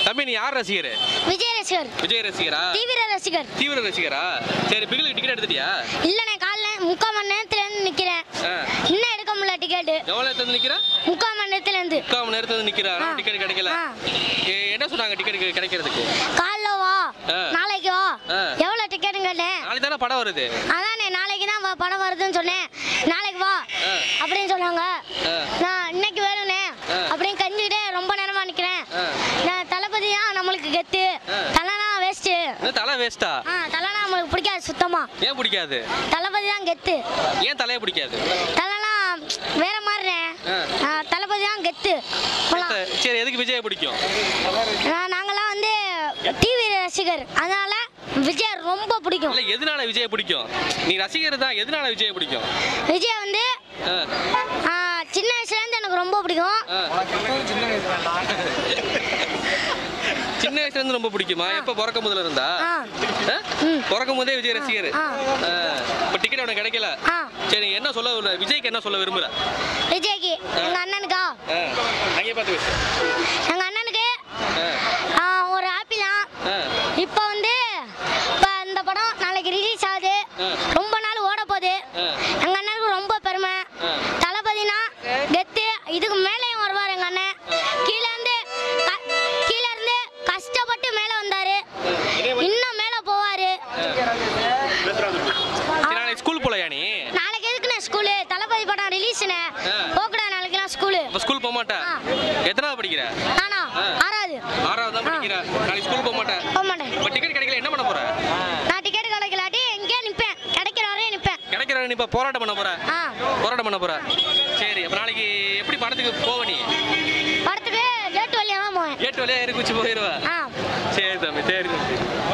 தம்பி நீ யார் ரசிகர் விஜய் ரசிகர் விஜய் ரசிகரா தீவிர ரசிகர் தீவிர ரசிகரா சரி பிகிலுக்கு டிக்கெட் எடுத்துட்டியா இல்லண்ணே காலைல முக்கால் மணி நேரத்துல இருந்து நிக்கிறேன் ஆ. இன்னும் எடுக்க முடியல டிக்கெட்டு எவ்வளோ நேரத்துல இருந்து நிக்கிற முக்கால் மணி நேரத்துல இருந்து முக்கால் மணி நேரத்துல இருந்து நிக்கிற ஆனா ஆ. டிக்கெட் கிடைக்கல ஆ. ஏ, என்ன சொன்னாங்க டிக்கெட் கிடைக்கிறதுக்கு காலைல வா ஆ. நாளைக்கு வா ஆ. எவ்வளவு டிக்கெட்டுன்னு கேட்டேன் நாளைக்கு தானே படம் வருது அதானே நாளைக்கு தான் வ- படம் வருதுன்னு சொன்னேன் நாளைக்கு வா ஆ. அப்படின்னு சொன்னாங்க ஆ. நான் இன்னைக்கு வேணும்னே ஆ. அப்படின்னு கஞ்சிக்கிட்டே ரொம்ப நேரமா நிக்கிறேன் ஆ. நான் தளபதி தான் நம்மளுக்கு கெத்து ஆ. தலைனா வேஸ்ட்டு என்ன தலை வேஸ்டா ஆ தலைனா நம்மளுக்கு பிடிக்காது சுத்தமா ஏன் பிடிக்காது தளபதி தான் கெத்து ஏன் தலையை பிடிக்காது தலைனா வேற மாதிரிண்ணே ஆ. ஆ, தளபதி தான் கெத்து போலாம். சரி எதுக்கு விஜயை பிடிக்கும் ஆ, நாங்கெல்லாம் வந்து டிவி ரசிகர் அதனால விஜய் ரொம்ப பிடிக்கும் இல்ல எதனால விஜயை பிடிக்கும் நீ ரசிகர் தான் எதனால விஜயை பிடிக்கும் விஜய் வந்து ஆ, ஆ, சின்ன வயசுலேருந்து எனக்கு ரொம்ப பிடிக்கும் ஆ. சின்ன வயசுல இருந்து ரொம்ப பிடிக்குமா எப்ப பிறக்க முதல்ல இருந்தா ஆ. ஆ? பிறக்கும் போதே விஜய் ரசிகர் ஆ. ஆ. இப்ப டிக்கெட் உனக்கு கிடைக்கல ஆ சரி என்ன சொல்ல விரும்புற? விஜய்க்கு என்ன சொல்ல விரும்புற விஜய்க்கு எங்க அண்ணனுக்கா ஆ. அங்கே பார்த்து பேசு. எங்க அண்ணனுக்கு ஆ. ஆ, ஒரு ஆப்பிள் தான் ஆ. இப்போ வந்து இப்போ இந்த படம் நாளைக்கு ரிலீஸ் ஆகுது ஆ. ரொம்ப நாள் ஓட போகுது ஆ. எங்க அண்ணனுக்கு ரொம்ப பெருமை ஆ. தளபதினா கெத்து இதுக்கு மேலேயும் வருவார் எங்க அண்ணன் கீழே இருந்து க- கீழே இருந்து கஷ்டப்பட்டு மேலே வந்தாரு இன்னும் மேலே போவாரு சரி, நாளைக்கு ஸ்கூல் போலையா நீ நாளைக்கு எதுக்குண்ணே ஸ்கூலு தளபதி படம் ரிலீஸ்ண்ணே ஆ. போக்கூடாது நாளைக்குலாம் ஸ்கூலு இப்ப ஸ்கூல் போக மாட்டேன் ஆ. எத்தனாவது படிக்கிற நானா ஆ. ஆறாவது ஆறாவது தான் படிக்கிற நாளைக்கு ஸ்கூல் போக மாட்டேன் போக மாட்டேன் இப்ப டிக்கெட் கிடைக்கல என்ன பண்ண போற நான் டிக்கெட் கிடைக்கலாட்டி எங்கேயோ நிற்பேன் கிடைக்கிற வரையும் நிற்பேன் கிடைக்கிற நீ இப்ப போராட்டம் பண்ண போற ஆ போராட்டம் பண்ண போற சரி அப்ப நாளைக்கு எப்படி படத்துக்கு போவ நீ படத்துக்கு கேட்டு வழியாக தான் போவேன் ஏட்டு வழியா இருக்கு வச்சு போயிருவ ஆ சரி தம்பி சரி தம்பி